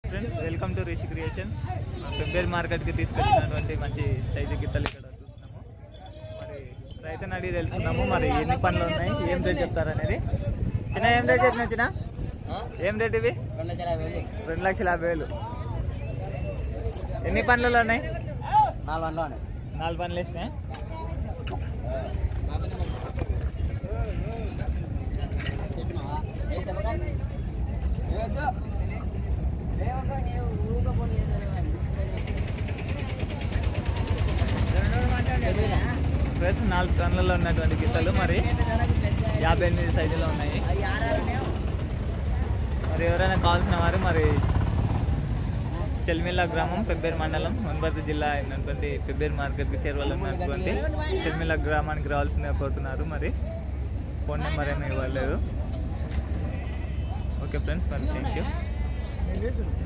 friends welcome to Rishi Creations ఫిబ్రవరి మార్కెట్కి తీసుకొచ్చినటువంటి మంచి సైజు గిత్తలు ఇక్కడ చూస్తున్నాము మరి రైతుని అడిగి తెలుసుకున్నాము మరి ఎన్ని పనులు ఉన్నాయి ఏం రేట్ చెప్తారు అనేది చిన్న ఏం రేట్ చెప్పిన చిన్న ఏం రేట్ ఇవి రెండు లక్షల యాభై వేలు రెండు లక్షల యాభై వేలు ఎన్ని పనులలో ఉన్నాయి నాలుగు వందలు ఉన్నాయి నాలుగు పనులు వేసినాయి ఫ్రెండ్స్ నాలుగు పనులలో ఉన్నటువంటి గిత్తలు మరి యాభై ఎనిమిది సైజులో ఉన్నాయి మరి ఎవరైనా కావాల్సిన వారు మరి చెల్మిల్ల గ్రామం పెబ్బేరు మండలం వనపర్తి జిల్లా అయినటువంటి పెబ్బేరు మార్కెట్కి చేరువలో ఉన్నటువంటి చెల్మిల్ల గ్రామానికి రావాల్సిందిగా కోరుతున్నారు మరి ఫోన్ నెంబర్ ఏమీ ఇవ్వలేదు ఓకే ఫ్రెండ్స్ మరి థ్యాంక్ యూ